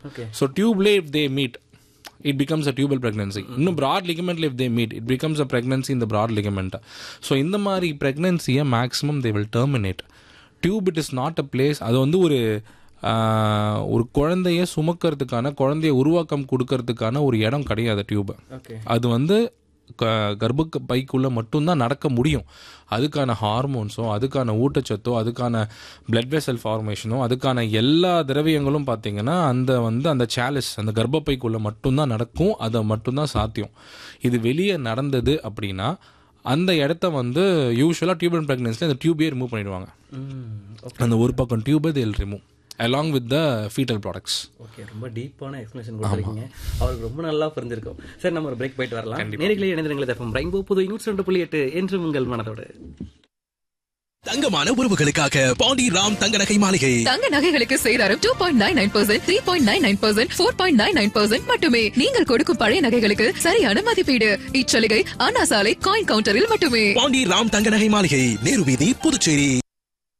Okay. So டியூப்லே if they meet it becomes a tubal pregnancy இன்னும் broad லிகமெண்ட்ல if they meet it becomes a pregnancy இந்த broad ligament so இந்த மாதிரி ப்ரெக்னன்சியை maximum they will terminate tube it is not a place அது வந்து ஒரு ஆஹ், ஒரு குழந்தைய சுமக்கிறதுக்கான குழந்தைய உருவாக்கம் கொடுக்கறதுக்கான ஒரு இடம் கிடையாது டியூப் ஓகே அது வந்து க கர்ப்ப பைக்குள்ளே மட்டும்தான் நடக்க முடியும் அதுக்கான ஹார்மோன்ஸோ அதுக்கான ஊட்டச்சத்தோ அதுக்கான பிளட் வெசல் ஃபார்மேஷனோ அதுக்கான எல்லா திரவியங்களும் பார்த்தீங்கன்னா அந்த வந்து அந்த சேலஸ் அந்த கர்ப்பப்பைக்குள்ளே மட்டும்தான் நடக்கும் அதை மட்டும்தான் சாத்தியம் இது வெளியே நடந்தது அப்படின்னா அந்த இடத்த வந்து யூஸ்வலாக டியூபல் ப்ரெக்னன்சியில் அந்த டியூபே ரிமூவ் பண்ணிடுவாங்க அந்த ஒரு பக்கம் டியூபை they'll remove along with the foetal products okay ரொம்ப டீப்பான எக்ஸ்பிளேஷன் கொடுத்துருக்கீங்க அவருக்கு ரொம்ப நல்லா புரிஞ்சிருக்கும் சரி நம்ம ஒரு பிரேக் போயிட்டு வரலாம் நேரிலே இணைந்திருங்களை எஃப்எம் ரெயின்போ புது நூற்றி ரெண்டு புள்ளி எட்டு என்று உங்கள் மனதோடு தங்கமான உறவுகளுக்காக பாண்டி ராம் தங்க நகை மாளிகை தங்க நகைகளுக்கு சேதாரம் two point nine nine percent three point nine nine percent four point nine nine percent மட்டுமே நீங்கள் கொடுக்கும் பழைய நகைகளுக்கு சரியான மதிப்பீடு இச்சலுகை அண்ணா சாலை காயின் கவுண்டரில் மட்டுமே பாண்டி ராம் தங்க நகை மாளிகை நேரு வீதி புதுச்சேரி